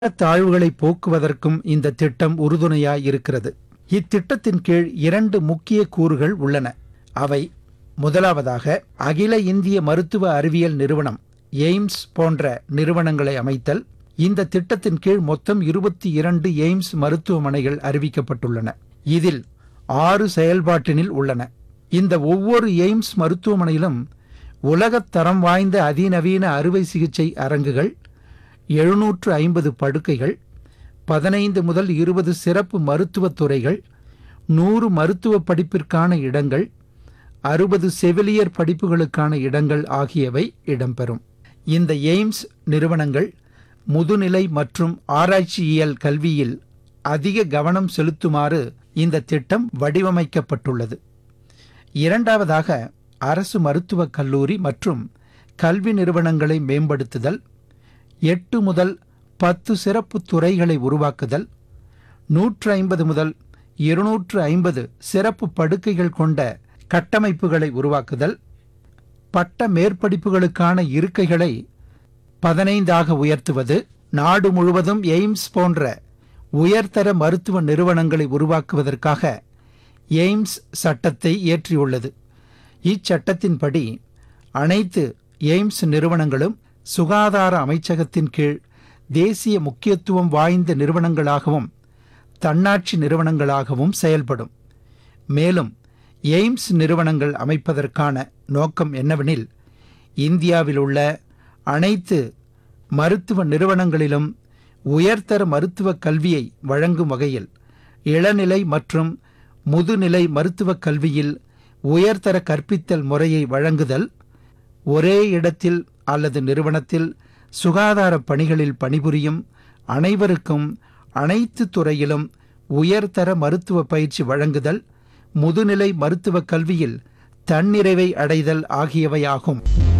தாழ்வுகளை போக்குவதற்கும் இந்த திட்டம் உறுதுணையாய் இருக்கிறது இத்திட்டத்தின் கீழ் இரண்டு முக்கிய கூறுகள் உள்ளன அவை முதலாவதாக அகில இந்திய மருத்துவ அறிவியல் நிறுவனம் எய்ம்ஸ் போன்ற நிறுவனங்களை அமைத்தல் இந்த திட்டத்தின் கீழ் மொத்தம் இருபத்தி இரண்டு எய்ம்ஸ் மருத்துவமனைகள் அறிவிக்கப்பட்டுள்ளன இதில் ஆறு செயல்பாட்டினில் உள்ளன இந்த ஒவ்வொரு எய்ம்ஸ் மருத்துவமனையிலும் உலகத் தரம் வாய்ந்த அதிநவீன அறுவை சிகிச்சை அரங்குகள் எழுநூற்று ஐம்பது படுக்கைகள் பதினைந்து முதல் இருபது சிறப்பு மருத்துவத் துறைகள் நூறு மருத்துவ படிப்பிற்கான இடங்கள் அறுபது செவிலியர் படிப்புகளுக்கான இடங்கள் ஆகியவை இடம்பெறும் இந்த எய்ம்ஸ் நிறுவனங்கள் முதுநிலை மற்றும் ஆராய்ச்சியியல் கல்வியில் அதிக கவனம் செலுத்துமாறு இந்த திட்டம் வடிவமைக்கப்பட்டுள்ளது இரண்டாவதாக அரசு மருத்துவக் கல்லூரி மற்றும் கல்வி நிறுவனங்களை மேம்படுத்துதல் எட்டு முதல் பத்து சிறப்பு துறைகளை உருவாக்குதல் நூற்று ஐம்பது முதல் இருநூற்று ஐம்பது சிறப்பு படுக்கைகள் கொண்ட கட்டமைப்புகளை உருவாக்குதல் பட்ட மேற்படிப்புகளுக்கான இருக்கைகளை பதினைந்தாக உயர்த்துவது நாடு முழுவதும் எய்ம்ஸ் போன்ற உயர்தர மருத்துவ நிறுவனங்களை உருவாக்குவதற்காக எய்ம்ஸ் சட்டத்தை இயற்றியுள்ளது இச்சட்டத்தின்படி அனைத்து எய்ம்ஸ் நிறுவனங்களும் சுகாதார அமைச்சகத்தின் கீழ் தேசிய முக்கியத்துவம் வாய்ந்த நிறுவனங்களாகவும் தன்னாட்சி நிறுவனங்களாகவும் செயல்படும் மேலும் எய்ம்ஸ் நிறுவனங்கள் அமைப்பதற்கான நோக்கம் என்னவெனில் இந்தியாவில் உள்ள அனைத்து மருத்துவ நிறுவனங்களிலும் உயர்தர மருத்துவ கல்வியை வழங்கும் வகையில் இளநிலை மற்றும் முதுநிலை மருத்துவக் கல்வியில் உயர்தர கற்பித்தல் முறையை வழங்குதல் ஒரே இடத்தில் அல்லது நிறுவனத்தில் சுகாதார பணிகளில் பணிபுரியும் அனைவருக்கும் அனைத்து துறையிலும் உயர்தர மருத்துவ பயிற்சி வழங்குதல் முதுநிலை மருத்துவக் கல்வியில் தன்னிறைவை அடைதல் ஆகியவையாகும்